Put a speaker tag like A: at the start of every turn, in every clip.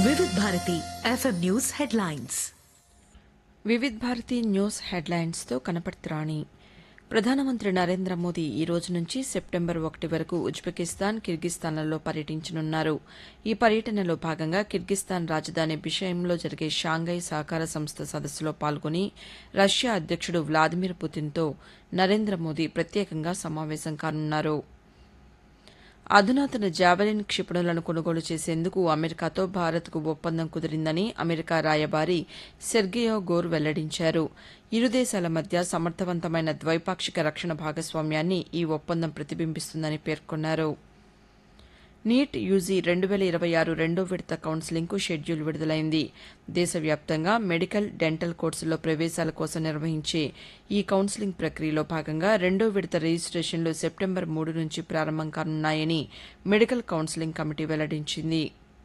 A: వివిధ Bharati FM news headlines
B: Vividh Bharati news హెడ్లైన్స్తో కనపడుతురాణి ప్రధానమంత్రి నరేంద్ర మోదీ ఈ రోజు నుంచి సెప్టెంబర్ ఒకటి వరకు ఉజ్బెకిస్తాన్ కిర్గిస్తాన్లలో పర్యటించనున్నారు ఈ పర్యటనలో భాగంగా కిర్గిస్తాన్ రాజధాని బిషయంలో జరిగే షాంఘై సహకార సంస్థ సదస్సులో పాల్గొని రష్యా అధ్యక్షుడు వ్లాదిమిర్ పుతిన్తో నరేంద్ర మోదీ ప్రత్యేకంగా సమావేశం కానున్నారు అధునాతన జావెలిన్ క్షిపణులను కొనుగోలు చేసేందుకు అమెరికాతో భారత్కు ఒప్పందం కుదిరిందని అమెరికా రాయబారి సెర్గియో గోర్ వెల్లడించారు ఇరు దేశాల మధ్య సమర్థవంతమైన ద్వైపాక్షిక రక్షణ భాగస్వామ్యాన్ని ఈ ఒప్పందం ప్రతిబింబిస్తుందని పేర్కొన్నారు నీట్ యూజీ రెండు వేల ఇరవై ఆరు రెండో విడత కౌన్సిలింగ్కు షెడ్యూల్ విడుదలైంది దేశవ్యాప్తంగా మెడికల్ డెంటల్ కోర్సుల్లో ప్రవేశాల కోసం నిర్వహించే ఈ కౌన్సిలింగ్ ప్రక్రియలో భాగంగా రెండో విడత రిజిస్ట్రేషన్లు సెప్టెంబర్ మూడు నుంచి ప్రారంభం కానున్నాయని మెడికల్ కౌన్సిలింగ్ కమిటీ వెల్లడించింది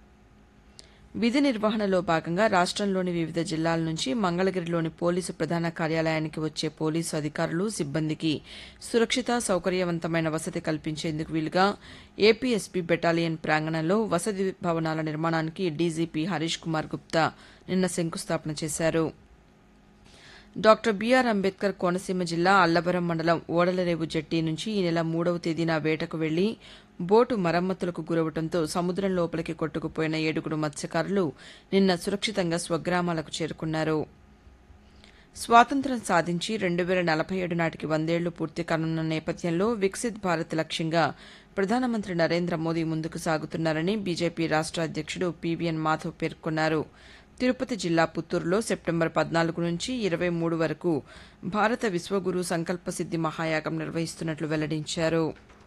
B: విధి నిర్వహణలో భాగంగా రాష్టంలోని వివిధ జిల్లాల నుంచి మంగళగిరిలోని పోలీసు ప్రధాన కార్యాలయానికి వచ్చే పోలీసు అధికారులు సిబ్బందికి సురక్షిత సౌకర్యవంతమైన వసతి కల్పించేందుకు వీలుగా ఏపీఎస్పీ బెటాలియన్ ప్రాంగణంలో వసతి భవనాల నిర్మాణానికి డీజీపీ హరీష్ కుమార్ గుప్తా నిన్న శంకుస్థాపన చేశారు డాక్టర్ బీఆర్ అంబేద్కర్ కోనసీమ జిల్లా అల్లవరం మండలం ఓడలరేవు జట్టి నుంచి ఈ నెల మూడవ తేదీన వేటకు వెళ్లి బోటు మరమ్మతులకు గురవడంతో సముద్రం లోపలికి కొట్టుకుపోయిన ఏడుగురు మత్స్యకారులు నిన్న సురక్షితంగా స్వగ్రామాలకు చేరుకున్నారు స్వాతంత్ర్యం సాధించి రెండు వేల నలభై ఏడు నాటికి వందేళ్లు పూర్తి కానున్న నేపథ్యంలో వికసిత్ భారత్ లక్ష్యంగా ప్రధానమంత్రి నరేంద్ర మోదీ ముందుకు సాగుతున్నారని బీజేపీ రాష్ట అధ్యక్షుడు పీవీఎన్ మాధవ్ పేర్కొన్నారు తిరుపతి జిల్లా పుత్తూరులో సెప్టెంబర్ పద్నాలుగు నుంచి ఇరవై మూడు వరకు భారత విశ్వగురు సంకల్ప సిద్ది మహాయాగం నిర్వహిస్తున్నట్లు వెల్లడించారు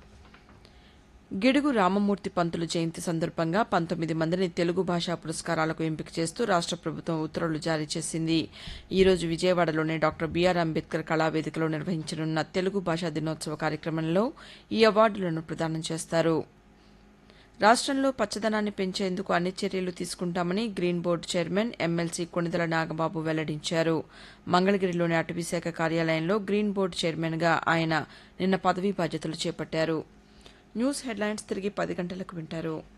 B: గిడుగు రామమూర్తి పంతులు జయంతి సందర్భంగా పంతొమ్మిది మందిని తెలుగు భాషా పురస్కారాలకు ఎంపిక చేస్తూ రాష్ట ప్రభుత్వం ఉత్తర్వులు జారీ చేసింది ఈ రోజు విజయవాడలోని డాక్టర్ బీఆర్ అంబేద్కర్ కళావేదికలో నిర్వహించనున్న తెలుగు భాషా దినోత్సవ కార్యక్రమంలో ఈ అవార్డులను ప్రదానం చేస్తారు రాష్టంలో పచ్చదనాన్ని పెంచేందుకు అన్ని చర్యలు తీసుకుంటామని green board chairman MLC Konidala Nagababu వెల్లడించారు మంగళగిరిలోని అటవీశాఖ కార్యాలయంలో గ్రీన్ బోర్డు చైర్మన్గా ఆయన నిన్న పదవీ బాధ్యతలు చేపట్టారు న్యూస్ హెడ్లైన్స్ తిరిగి పది గంటలకు వింటారు